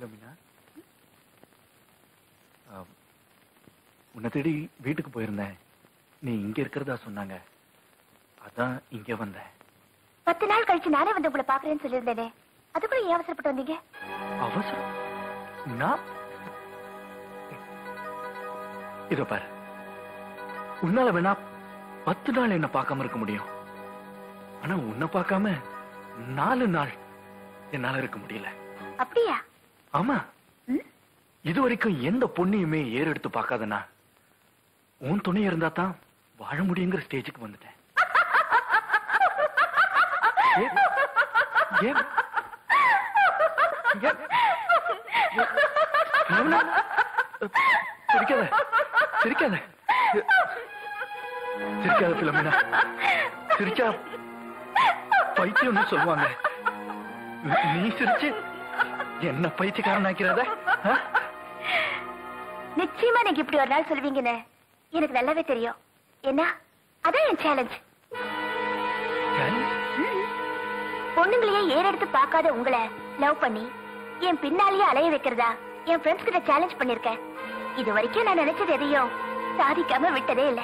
இல்ல மீனா ஆ, உன்னை தேடி வீட்டுக்கு போயிருந்தேன் நீ இங்க இருக்கிறதா சொன்னாங்க அதான் இங்க வந்தேன் பத்து நாள் கழிச்சு நானே வந்து உங்களை பாக்குறேன்னு சொல்லியிருந்தேனே அதுக்குள்ள ஏன் அவசரப்பட்டு வந்தீங்க அவசரம் நான் இதோ பாரு உன்னால வேணா பத்து நாள் என்ன பார்க்காம இருக்க முடியும் ஆனா உன்னை பார்க்காம நாலு நாள் என்னால இருக்க முடியல அப்படியா ஆமா ம்? இது வரைக்கும் எந்த பொண்ணையுமே ஏறெடுத்து பார்க்காதனா உன் துணை இருந்தா தான் வாழ முடியுங்கிற ஸ்டேஜுக்கு வந்துட்டேன் ஏன்? ஏன்? ஏன்? ரமணா, சிரிக்காத சிரிக்காத சிரிக்காத பிலமினா சிரிச்சா பைத்தியம்னு சொல்லுவாங்க நீ- நீ சிரிச்சு என்ன பைத்தியக்காரன் ஆக்கிறத நிச்சயமா நீங்க இப்படி ஒரு நாள் சொல்லுவீங்கன்னு எனக்கு நல்லாவே தெரியும் என்ன அதான் என் சேலஞ்ச் பொண்ணுங்களையே ஏறெடுத்து பார்க்காத உங்களை லவ் பண்ணி என் பின்னாலேயே அலைய வைக்கிறதா என் ஃப்ரெண்ட்ஸ் கிட்ட சேலஞ்ச் பண்ணிருக்கேன் இது வரைக்கும் நான் நினைச்சது எதையும் சாதிக்காம விட்டதே இல்ல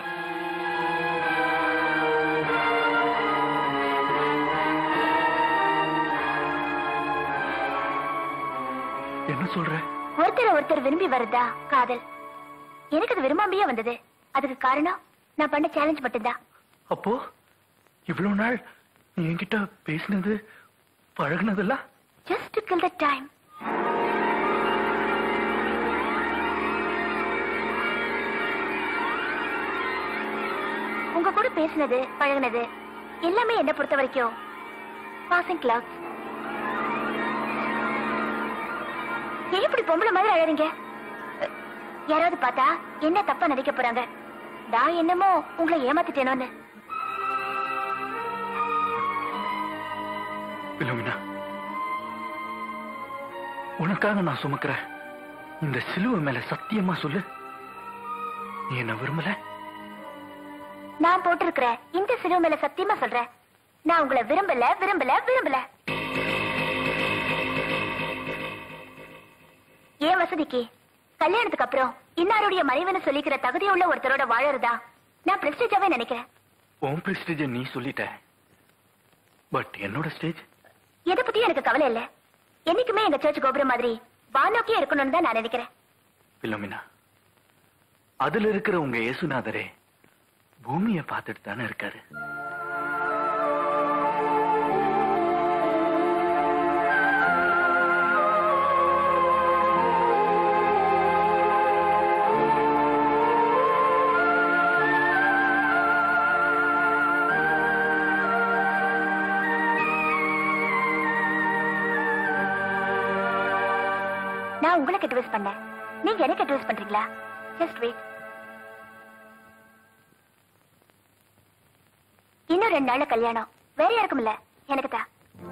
என்ன சொல்ற ஒருத்தரை ஒருத்தர் விரும்பி வருதா காதல் எனக்கு அது விரும்பாமையே வந்தது அதுக்கு காரணம் நான் பண்ண சேலஞ்ச் மட்டும்தான் அப்போ இவ்வளவு நாள் நீ என்கிட்ட பேசினது பழகுனதெல்லாம் just to kill the time உங்க கூட பேசினது பழகுனது எல்லாமே என்ன பொறுத்த வரைக்கும் பாசிங் கிளவுட்ஸ் ஏன் இப்படி பொம்பளை மாதிரி அழறீங்க அஹ், யாராவது பார்த்தா என்ன தப்பா நினைக்க போறாங்க நான் என்னமோ உங்களை ஏமாத்திட்டேனோன்னு பிலோமினா உனக்காக நான் சுமக்கிறேன் இந்த சிலுவை மேல சத்தியமா சொல்லு நீ என்ன விரும்பல நான் போட்டிருக்கிற இந்த சிலுவை மேல சத்தியமா சொல்றேன் நான் உங்களை விரும்பல விரும்பல விரும்பல ஏன் வசதிக்கு கல்யாணத்துக்கு அப்புறம் இன்னாருடைய மனைவின்னு சொல்லிக்கிற தகுதியுள்ள ஒருத்தரோட வாழறதா நான் பிரஸ்டேஜாவே நினைக்கிறேன் உன் பிரஸ்டேஜ நீ சொல்லிட்ட பட் என்னோட ஸ்டேஜ் எதை பத்தியும் எனக்கு கவலை இல்ல என்னைக்குமே எங்க சர்ச் கோபுரம் மாதிரி வானோக்கியே இருக்கணும்னு தான் நான் நினைக்கிறேன் பிலோமினா அதுல இருக்கிற உங்க இயேசுநாதரே பூமியை பார்த்துட்டு தானே இருக்காரு நான் உங்களுக்கு அட்வைஸ் பண்ணேன் நீங்க எனக்கு அட்வைஸ் பண்றீங்களா ஜஸ்ட் வெயிட் இன்னும் ரெண்டு நாள்ல கல்யாணம் வேற யாருக்கும் இல்ல எனக்கு தான்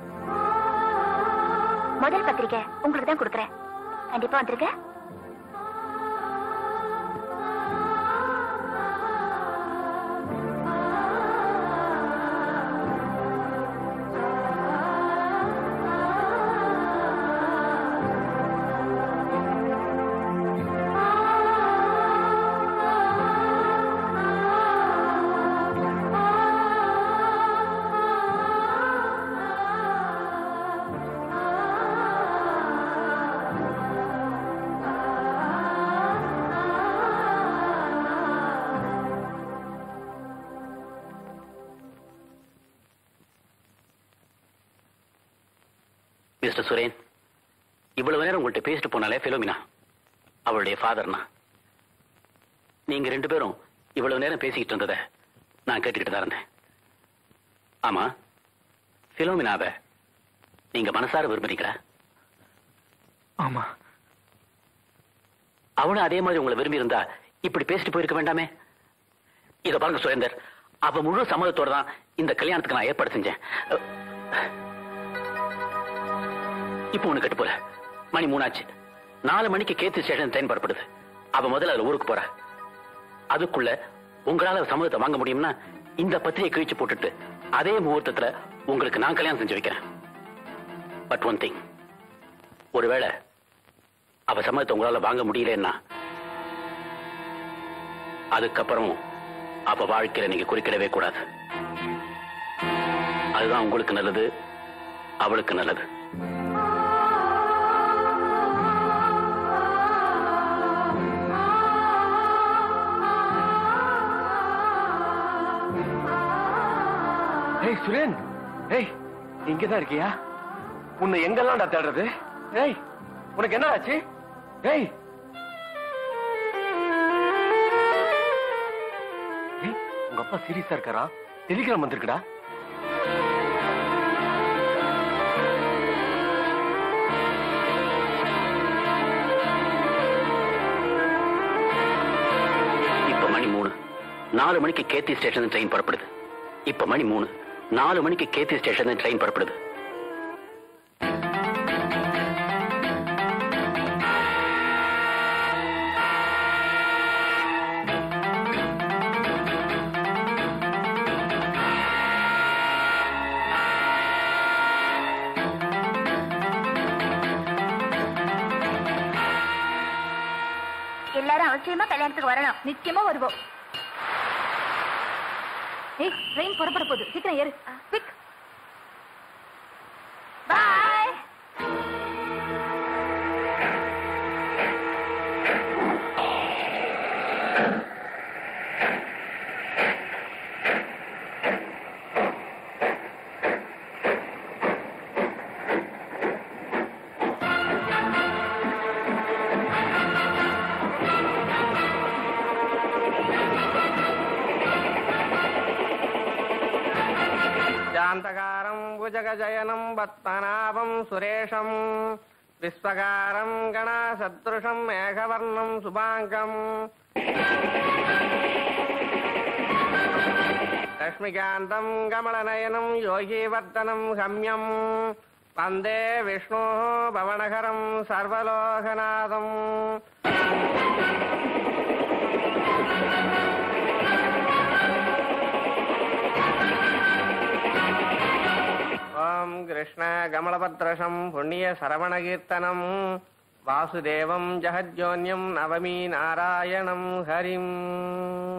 முதல் பத்திரிக்கை உங்களுக்கு தான் கொடுக்குறேன் கண்டிப்பா வந்துருங்க மிஸ்டர் சுரேன் இவ்வளவு நேரம் உங்கள்கிட்ட பேசிட்டு போனாலே பிலோமினா அவளுடைய ஃபாதர்னா நீங்க ரெண்டு பேரும் இவ்வளவு நேரம் பேசிக்கிட்டு இருந்ததை நான் கேட்டுக்கிட்டு தான் இருந்தேன் ஆமா பிலோமினாவை நீங்க மனசார விரும்புறீங்களா ஆமா அவளும் அதே மாதிரி உங்களை விரும்பி இருந்தா இப்படி பேசிட்டு போயிருக்க வேண்டாமே இத பாருங்க சுரேந்தர் அவ முழு சம்மதத்தோட தான் இந்த கல்யாணத்துக்கு நான் ஏற்பாடு செஞ்சேன் அஹ், இப்போ ஒண்ணு கட்டு போற மணி மூணாச்சு நாலு மணிக்கு கேத்து ஸ்டேஷன் ட்ரெயின் புறப்படுது அவ முதல்ல அதுல ஊருக்கு போற அதுக்குள்ள உங்களால சம்மதத்தை வாங்க முடியும்னா இந்த பத்திரிகை கிழிச்சு போட்டுட்டு அதே முகூர்த்தத்துல உங்களுக்கு நான் கல்யாணம் செஞ்சு வைக்கிறேன் பட் ஒன் திங் ஒருவேளை அவ சம்மதத்தை உங்களால வாங்க முடியலன்னா அதுக்கப்புறம் அவ வாழ்க்கையில நீங்க குறுக்கிடவே கூடாது அதுதான் உங்களுக்கு நல்லது அவளுக்கு நல்லது ஏய் சுரேன் ஏய் இங்கதான் இருக்கியா உன்னை எங்கெல்லாம்டா தேடுறது ஏய் உனக்கு என்ன ஆச்சு ஏய் ஏய், உங்க அப்பா சீரியஸா இருக்காரா டெலிகிராம் வந்திருக்குடா இப்ப மணி மூணு நாலு மணிக்கு கேத்தி ஸ்டேஷன் ட்ரெயின் புறப்படுது இப்ப மணி மூணு நாலு மணிக்கு கேத்தி ஸ்டேஷன் ட்ரெயின் புறப்படுது எல்லாரும் அவசியமா கல்யாணத்துக்கு வரணும் நிச்சயமா வருவோம் ஏய் ட்ரெயின் புறப்பட போகுது சீக்கிரம் ஏறு குவிக் பாய் శాంతకారం భుజగజయనం పద్మనాభం సురేషం విశ్వకారం గణసదృశం మేఘవర్ణం శుభాంగం లక్ష్మీకాంతం కమలనయనం యోగీవర్ధనం గమ్యం వందే విష్ణు భవనహరం సర్వలోకనాథం ఓం కృష్ణ కమలభద్రశం పుణ్య శరవణకీర్తనం వాసుదేవం జహజ్యోన్యం నవమీ నారాయణం హరిం